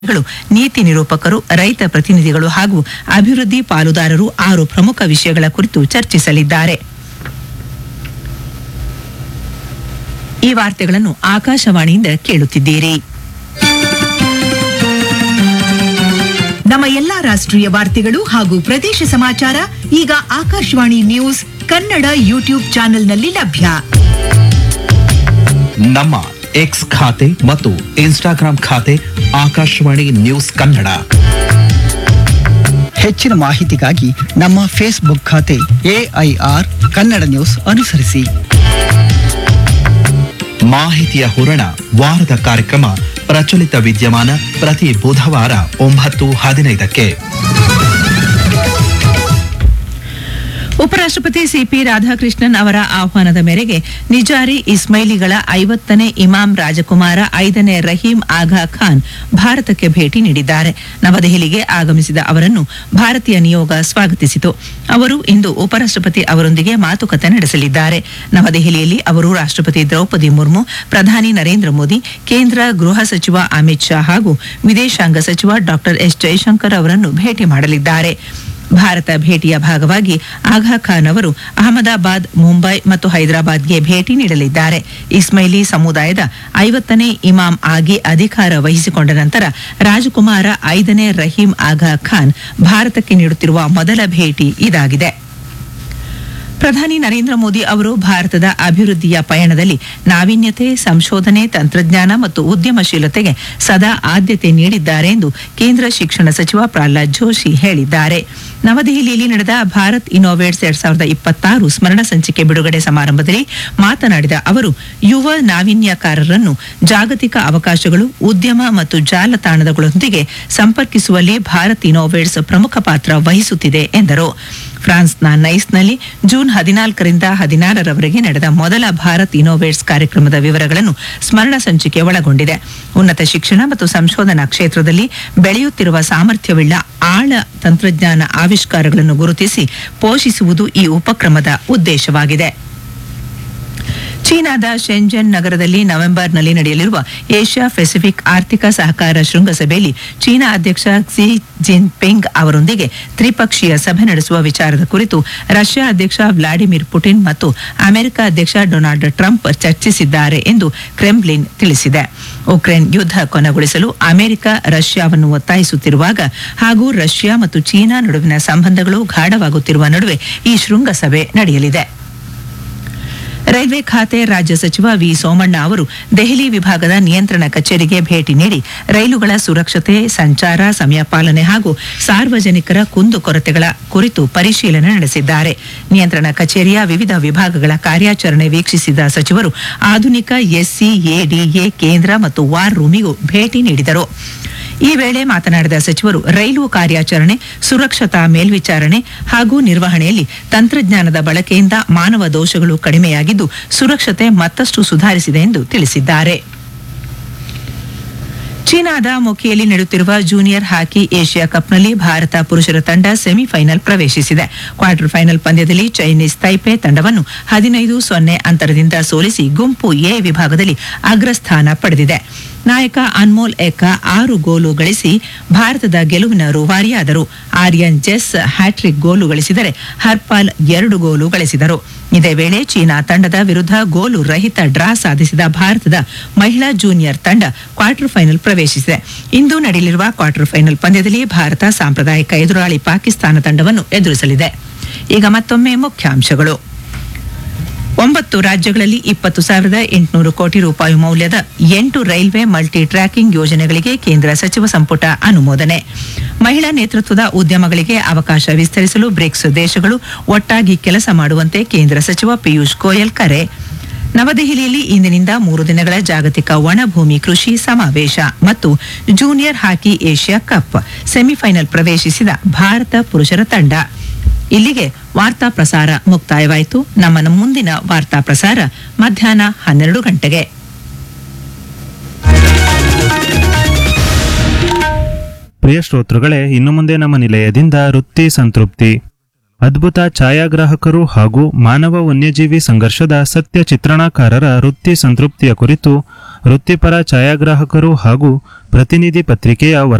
ಗಳು ನೀತಿ ನಿರೂಪಕರು ರೈತ ಪ್ರತಿನಿಧಿಗಳು ಹಾಗೂ ಅಭಿವೃದ್ಧಿ ಪಾಲುದಾರರು ಆರು ಪ್ರಮುಖ ವಿಷಯಗಳ ಕುರಿತು ಚರ್ಚಿಸಲಿದ್ದಾರೆ ಈ ವಾರ್ತೆಗಳನ್ನು ಆಕಾಶವಾಣಿಯಿಂದ ಕೇಳುತ್ತಿದ್ದೀರಿ ನಮ್ಮ ಎಲ್ಲಾ ರಾಷ್ಟ್ರೀಯ ವಾರ್ತೆಗಳು ಹಾಗೂ ಪ್ರದೇಶ ಸಮಾಚಾರ ಈಗ ಆಕಾಶವಾಣಿ ನ್ಯೂಸ್ ಕನ್ನಡ ಯೂಟ್ಯೂಬ್ ಚಾನೆಲ್ನಲ್ಲಿ ಲಭ್ಯ ನಮ್ಮ ಎಕ್ಸ್ ಖಾತೆ ಮತ್ತು ಇನ್ಸ್ಟಾಗ್ರಾಂ ಖಾತೆ ಆಕಾಶವಾಣಿ ನ್ಯೂಸ್ ಕನ್ನಡ ಹೆಚ್ಚಿನ ಮಾಹಿತಿಗಾಗಿ ನಮ್ಮ ಫೇಸ್ಬುಕ್ ಖಾತೆ ಎಐಆರ್ ಕನ್ನಡ ನ್ಯೂಸ್ ಅನುಸರಿಸಿ ಮಾಹಿತಿಯ ಹೂರಣ ವಾರದ ಕಾರ್ಯಕ್ರಮ ಪ್ರಚಲಿತ ವಿದ್ಯಮಾನ ಪ್ರತಿ ಬುಧವಾರ ಒಂಬತ್ತು ಹದಿನೈದಕ್ಕೆ ಉಪರಾಷ್ಟ್ರಪತಿ ಸಿಪಿ ರಾಧಾಕೃಷ್ಣನ್ ಅವರ ಆಹ್ವಾನದ ಮೇರೆಗೆ ನಿಜಾರಿ ಇಸ್ಮೈಲಿಗಳ ಐವತ್ತನೇ ಇಮಾಮ್ ರಾಜಕುಮಾರ ಐದನೇ ರಹೀಂ ಆಗಾ ಖಾನ್ ಭಾರತಕ್ಕೆ ಭೇಟಿ ನೀಡಿದ್ದಾರೆ ನವದೆಹಲಿಗೆ ಆಗಮಿಸಿದ ಅವರನ್ನು ಭಾರತೀಯ ನಿಯೋಗ ಸ್ವಾಗತಿಸಿತು ಅವರು ಇಂದು ಉಪರಾಷ್ಟ್ರಪತಿ ಅವರೊಂದಿಗೆ ಮಾತುಕತೆ ನಡೆಸಲಿದ್ದಾರೆ ನವದೆಹಲಿಯಲ್ಲಿ ಅವರು ರಾಷ್ಟ್ರಪತಿ ದ್ರೌಪದಿ ಮುರ್ಮು ಪ್ರಧಾನಿ ನರೇಂದ್ರ ಮೋದಿ ಕೇಂದ್ರ ಗೃಹ ಸಚಿವ ಅಮಿತ್ ಶಾ ಹಾಗೂ ವಿದೇಶಾಂಗ ಸಚಿವ ಡಾಕ್ಟರ್ ಎಸ್ ಜೈಶಂಕರ್ ಅವರನ್ನು ಭೇಟಿ ಮಾಡಲಿದ್ದಾರೆ ಭಾರತ ಭೇಟಿಯ ಭಾಗವಾಗಿ ಆಗಾ ಖಾನ್ ಅವರು ಅಹಮದಾಬಾದ್ ಮುಂಬೈ ಮತ್ತು ಹೈದರಾಬಾದ್ಗೆ ಭೇಟಿ ನೀಡಲಿದ್ದಾರೆ ಇಸ್ಮೈಲಿ ಸಮುದಾಯದ ಐವತ್ತನೇ ಇಮಾಮ್ ಆಗಿ ಅಧಿಕಾರ ವಹಿಸಿಕೊಂಡ ನಂತರ ರಾಜಕುಮಾರ ಐದನೇ ರಹೀಂ ಆಗಾ ಖಾನ್ ಭಾರತಕ್ಕೆ ನೀಡುತ್ತಿರುವ ಮೊದಲ ಭೇಟಿ ಇದಾಗಿದೆ ಪ್ರಧಾನಿ ನರೇಂದ್ರ ಮೋದಿ ಅವರು ಭಾರತದ ಅಭಿವೃದ್ಧಿಯ ಪಯಣದಲ್ಲಿ ನಾವೀನ್ಯತೆ ಸಂಶೋಧನೆ ತಂತ್ರಜ್ಞಾನ ಮತ್ತು ಉದ್ಯಮಶೀಲತೆಗೆ ಸದಾ ಆದ್ಯತೆ ನೀಡಿದ್ದಾರೆ ಎಂದು ಕೇಂದ್ರ ಶಿಕ್ಷಣ ಸಚಿವ ಪ್ರಹ್ಲಾದ್ ಜೋಶಿ ಹೇಳಿದ್ದಾರೆ ನವದೆಹಲಿಯಲ್ಲಿ ನಡೆದ ಭಾರತ್ ಇನೋವೇಟ್ಸ್ ಎರಡ್ ಸಾವಿರದ ಇಪ್ಪತ್ತಾರು ಸ್ಮರಣ ಸಂಚಿಕೆ ಬಿಡುಗಡೆ ಸಮಾರಂಭದಲ್ಲಿ ಮಾತನಾಡಿದ ಅವರು ಯುವ ನಾವೀನ್ಯಕಾರರನ್ನು ಜಾಗತಿಕ ಅವಕಾಶಗಳು ಉದ್ಯಮ ಮತ್ತು ಜಾಲತಾಣಗಳೊಂದಿಗೆ ಸಂಪರ್ಕಿಸುವಲ್ಲಿ ಭಾರತ್ ಇನೋವೇಟ್ಸ್ ಪ್ರಮುಖ ಪಾತ್ರ ವಹಿಸುತ್ತಿದೆ ಎಂದರು ಫ್ರಾನ್ಸ್ನ ನೈಸ್ನಲ್ಲಿ ಜೂನ್ ಹದಿನಾಲ್ಕರಿಂದ ಹದಿನಾರರವರೆಗೆ ನಡೆದ ಮೊದಲ ಭಾರತ್ ಇನೋವೇಟ್ಸ್ ಕಾರ್ಯಕ್ರಮದ ವಿವರಗಳನ್ನು ಸ್ಮರಣ ಸಂಚಿಕೆ ಒಳಗೊಂಡಿದೆ ಉನ್ನತ ಶಿಕ್ಷಣ ಮತ್ತು ಸಂಶೋಧನಾ ಕ್ಷೇತ್ರದಲ್ಲಿ ಬೆಳೆಯುತ್ತಿರುವ ಸಾಮರ್ಥ್ಯವುಳ್ಳ ಆಳ ತಂತ್ರಜ್ಞಾನ ಆವಿಷ್ಕಾರಗಳನ್ನು ಗುರುತಿಸಿ ಪೋಷಿಸುವುದು ಈ ಉಪಕ್ರಮದ ಉದ್ದೇಶವಾಗಿದೆ ಚೀನಾದ ಶೆಂಜನ್ ನಗರದಲ್ಲಿ ನವೆಂಬರ್ನಲ್ಲಿ ನಡೆಯಲಿರುವ ಏಷ್ಯಾ ಪೆಸಿಫಿಕ್ ಆರ್ಥಿಕ ಸಹಕಾರ ಶೃಂಗಸಭೆಯಲ್ಲಿ ಚೀನಾ ಅಧ್ಯಕ್ಷ ಕ್ಸಿ ಜಿನ್ಪಿಂಗ್ ಅವರೊಂದಿಗೆ ತ್ರಿಪಕ್ಷೀಯ ಸಭೆ ನಡೆಸುವ ವಿಚಾರದ ಕುರಿತು ರಷ್ಯಾ ಅಧ್ಯಕ್ಷ ವ್ಲಾಡಿಮಿರ್ ಪುಟಿನ್ ಮತ್ತು ಅಮೆರಿಕ ಅಧ್ಯಕ್ಷ ಡೊನಾಲ್ಡ್ ಟ್ರಂಪ್ ಚರ್ಚಿಸಿದ್ದಾರೆ ಎಂದು ಕ್ರೆಮ್ಲಿನ್ ತಿಳಿಸಿದೆ ಉಕ್ರೇನ್ ಯುದ್ಧ ಕೊನೆಗೊಳಿಸಲು ಅಮೆರಿಕ ರಷ್ಯಾವನ್ನು ಒತ್ತಾಯಿಸುತ್ತಿರುವಾಗ ಹಾಗೂ ರಷ್ಯಾ ಮತ್ತು ಚೀನಾ ನಡುವಿನ ಸಂಬಂಧಗಳು ಗಾಢವಾಗುತ್ತಿರುವ ನಡುವೆ ಈ ಶೃಂಗಸಭೆ ನಡೆಯಲಿದೆ ರೈಲ್ವೆ ಖಾತೆ ರಾಜ್ಯ ಸಚಿವ ವಿ ಸೋಮಣ್ಣ ಅವರು ದೆಹಲಿ ವಿಭಾಗದ ನಿಯಂತ್ರಣ ಕಚೇರಿಗೆ ಭೇಟಿ ನೀಡಿ ರೈಲುಗಳ ಸುರಕ್ಷತೆ ಸಂಚಾರ ಸಮಯ ಪಾಲನೆ ಹಾಗೂ ಸಾರ್ವಜನಿಕರ ಕುಂದುಕೊರತೆಗಳ ಕುರಿತು ಪರಿಶೀಲನೆ ನಡೆಸಿದ್ದಾರೆ ನಿಯಂತ್ರಣ ಕಚೇರಿಯ ವಿವಿಧ ವಿಭಾಗಗಳ ಕಾರ್ಯಾಚರಣೆ ವೀಕ್ಷಿಸಿದ ಸಚಿವರು ಆಧುನಿಕ ಎಸ್ಸಿಎಡಿಎ ಕೇಂದ್ರ ಮತ್ತು ವಾರ್ ರೂಮಿಗೂ ಭೇಟಿ ನೀಡಿದರು ಈ ವೇಳೆ ಮಾತನಾಡಿದ ಸಚಿವರು ರೈಲು ಕಾರ್ಯಾಚರಣೆ ಸುರಕ್ಷತಾ ಮೇಲ್ವಿಚಾರಣೆ ಹಾಗೂ ನಿರ್ವಹಣೆಯಲ್ಲಿ ತಂತ್ರಜ್ಞಾನದ ಬಳಕೆಯಿಂದ ಮಾನವ ದೋಷಗಳು ಕಡಿಮೆಯಾಗಿದ್ದು ಸುರಕ್ಷತೆ ಮತ್ತಷ್ಟು ಸುಧಾರಿಸಿದೆ ಎಂದು ತಿಳಿಸಿದ್ದಾರೆ ಚೀನಾದ ಮೊಕಿಯಲ್ಲಿ ನಡೆಯುತ್ತಿರುವ ಜೂನಿಯರ್ ಹಾಕಿ ಏಷ್ಯಾ ಕಪ್ನಲ್ಲಿ ಭಾರತ ಪುರುಷರ ತಂಡ ಸೆಮಿಫೈನಲ್ ಪ್ರವೇಶಿಸಿದೆ ಕ್ವಾರ್ಟರ್ ಫೈನಲ್ ಪಂದ್ಯದಲ್ಲಿ ಚೈನೀಸ್ ತೈಪೆ ತಂಡವನ್ನು ಹದಿನೈದು ಸೊನ್ನೆ ಅಂತರದಿಂದ ಸೋಲಿಸಿ ಗುಂಪು ಎ ವಿಭಾಗದಲ್ಲಿ ಅಗ್ರಸ್ಥಾನ ಪಡೆದಿದೆ ನಾಯಕ ಅನ್ಮೋಲ್ ಏಕ ಆರು ಗೋಲು ಗಳಿಸಿ ಭಾರತದ ಗೆಲುವಿನ ರೂವಾರಿಯಾದರು ಆರ್ಯನ್ ಜೆಸ್ ಹ್ಯಾಟ್ರಿಕ್ ಗೋಲು ಗಳಿಸಿದರೆ ಹರ್ಪಾಲ್ ಎರಡು ಗೋಲು ಗಳಿಸಿದರು ಇದೇ ವೇಳೆ ಚೀನಾ ತಂಡದ ವಿರುದ್ಧ ಗೋಲು ರಹಿತ ಡ್ರಾ ಸಾಧಿಸಿದ ಭಾರತದ ಮಹಿಳಾ ಜೂನಿಯರ್ ತಂಡ ಕ್ವಾರ್ಟರ್ ಫೈನಲ್ ಪ್ರವೇಶಿಸಿದೆ ಇಂದು ನಡೆಯಲಿರುವ ಕ್ವಾರ್ಟರ್ ಫೈನಲ್ ಪಂದ್ಯದಲ್ಲಿ ಭಾರತ ಸಾಂಪ್ರದಾಯಿಕ ಎದುರಾಳಿ ಪಾಕಿಸ್ತಾನ ತಂಡವನ್ನು ಎದುರಿಸಲಿದೆ ಈಗ ಮತ್ತೊಮ್ಮೆ ಮುಖ್ಯಾಂಶಗಳು ಒಂಬತ್ತು ರಾಜ್ಯಗಳಲ್ಲಿ ಇಪ್ಪತ್ತು ಸಾವಿರದ ಎಂಟುನೂರು ಕೋಟಿ ರೂಪಾಯಿ ಮೌಲ್ಯದ ಎಂಟು ರೈಲ್ವೆ ಮಲ್ಟಿ ಟ್ರ್ಯಾಕಿಂಗ್ ಯೋಜನೆಗಳಿಗೆ ಕೇಂದ್ರ ಸಚಿವ ಸಂಪುಟ ಅನುಮೋದನೆ ಮಹಿಳಾ ನೇತೃತ್ವದ ಉದ್ಯಮಗಳಿಗೆ ಅವಕಾಶ ವಿಸ್ತರಿಸಲು ಬ್ರಿಕ್ಸ್ ದೇಶಗಳು ಒಟ್ಟಾಗಿ ಕೆಲಸ ಮಾಡುವಂತೆ ಕೇಂದ್ರ ಸಚಿವ ಪಿಯೂಷ್ ಗೋಯಲ್ ಕರೆ ನವದೆಹಲಿಯಲ್ಲಿ ಇಂದಿನಿಂದ ಮೂರು ದಿನಗಳ ಜಾಗತಿಕ ಒಣಭೂಮಿ ಕೃಷಿ ಸಮಾವೇಶ ಮತ್ತು junior hockey Asia cup semifinal ಪ್ರವೇಶಿಸಿದ ಭಾರತ ಪುರುಷರ ತಂಡ ಇಲ್ಲಿಗೆ ವಾರ್ತಾ ಪ್ರಸಾರ ಮುಕ್ತಾಯವಾಯಿತು ನಮ್ಮ ಮುಂದಿನ ವಾರ್ತಾ ಪ್ರಸಾರ ಮಧ್ಯಾಹ್ನ ಹನ್ನೆರಡು ಗಂಟೆಗೆ ಪ್ರಿಯ ಶ್ರೋತೃಗಳೇ ಇನ್ನು ಮುಂದೆ ನಮ್ಮ ನಿಲಯದಿಂದ ವೃತ್ತಿ ಸಂತೃಪ್ತಿ ಅದ್ಭುತ ಛಾಯಾಗ್ರಾಹಕರು ಹಾಗೂ ಮಾನವ ವನ್ಯಜೀವಿ ಸಂಘರ್ಷದ ಸತ್ಯ ಚಿತ್ರಣಕಾರರ ವೃತ್ತಿ ಸಂತೃಪ್ತಿಯ ಕುರಿತು ವೃತ್ತಿಪರ ಛಾಯಾಗ್ರಾಹಕರು ಹಾಗೂ ಪ್ರತಿನಿಧಿ ಪತ್ರಿಕೆಯ